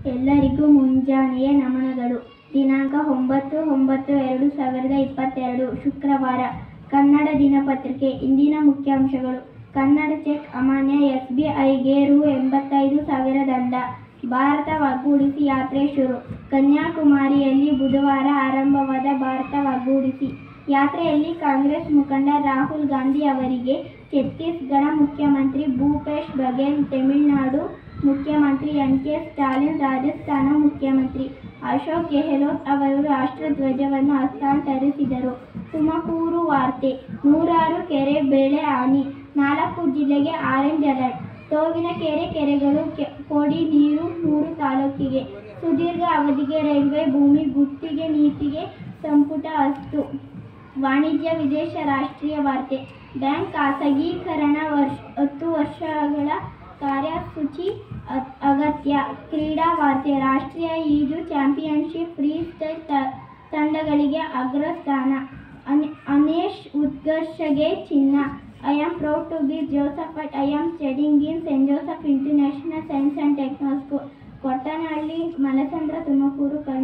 ಎಲ್ಲರಿಗೂ ಮುಂಜಾನೆಯ ನಮನಗಳು ದಿನಾಂಕ ಒಂಬತ್ತು ಒಂಬತ್ತು ಎರಡು ಸಾವಿರದ ಇಪ್ಪತ್ತೆರಡು ಶುಕ್ರವಾರ ಕನ್ನಡ ದಿನಪತ್ರಿಕೆ ಇಂದಿನ ಮುಖ್ಯಾಂಶಗಳು ಕನ್ನಡ ಚೆಕ್ ಅಮಾನ್ಯ ಎಸ್ಬಿಐಗೆ ರು ಎಂಬತ್ತೈದು ಸಾವಿರ ದಂಡ ಭಾರತ ಒಗ್ಗೂಡಿಸಿ ಯಾತ್ರೆ ಶುರು ಕನ್ಯಾಕುಮಾರಿಯಲ್ಲಿ ಬುಧವಾರ ಆರಂಭವಾದ ಭಾರತ ಒಗ್ಗೂಡಿಸಿ ಯಾತ್ರೆಯಲ್ಲಿ ಕಾಂಗ್ರೆಸ್ ಮುಖಂಡ ರಾಹುಲ್ ಗಾಂಧಿ ಅವರಿಗೆ ಛತ್ತೀಸ್ಗಢ ಮುಖ್ಯಮಂತ್ರಿ ಭೂಪೇಶ್ ಬಘೇಲ್ ತಮಿಳುನಾಡು ಮುಖ್ಯಮಂತ್ರಿ ಎನ್ ಕೆ ಸ್ಟಾಲಿನ್ ರಾಜಸ್ಥಾನ ಮುಖ್ಯಮಂತ್ರಿ ಅಶೋಕ್ ಗೆಹ್ಲೋಟ್ ಅವರು ರಾಷ್ಟ್ರಧ್ವಜವನ್ನು ಹಸ್ತಾಂತರಿಸಿದರು ತುಮಕೂರು ವಾರ್ತೆ ನೂರಾರು ಕೆರೆ ಬೆಳೆ ಹಾನಿ ನಾಲ್ಕು ಜಿಲ್ಲೆಗೆ ಆರೆಂಜ್ ಅಲರ್ಟ್ ತೋವಿನಕೆರೆ ಕೆರೆಗಳು ಕೆ- ಕೋಡಿ ನೀರು ಮೂರು ತಾಲೂಕಿಗೆ ಸುದೀರ್ಘ ಅವಧಿಗೆ ರೈಲ್ವೆ ಭೂಮಿ ಗುತ್ತಿಗೆ ನೀತಿಗೆ ಸಂಪುಟ ಅಸ್ತು ವಾಣಿಜ್ಯ ವಿದೇಶ ರಾಷ್ಟ್ರೀಯ ವಾರ್ತೆ ಬ್ಯಾಂಕ್ ಖಾಸಗೀಕರಣ ವರ್ಷ ಹತ್ತು ವರ್ಷಗಳ ಕಾರ್ಯಸೂಚಿ ಅ- ಅಗತ್ಯ ಕ್ರೀಡಾ ವಾರ್ತೆ ರಾಷ್ಟ್ರೀಯ ಈಜು ಚಾಂಪಿಯನ್ಶಿಪ್ ಫ್ರೀ ಸ್ಟೈಲ್ ತ- ತಂಡಗಳಿಗೆ ಅಗ್ರಸ್ಥಾನ ಅನ್- ಅನೇಶ್ ಉತ್ಕರ್ಷಗೆ ಚಿನ್ನ I am proud to be Joseph at I am studying in Saint Joseph International Science and Technology School Kottanahalli Malasandra Tumakuru Karnataka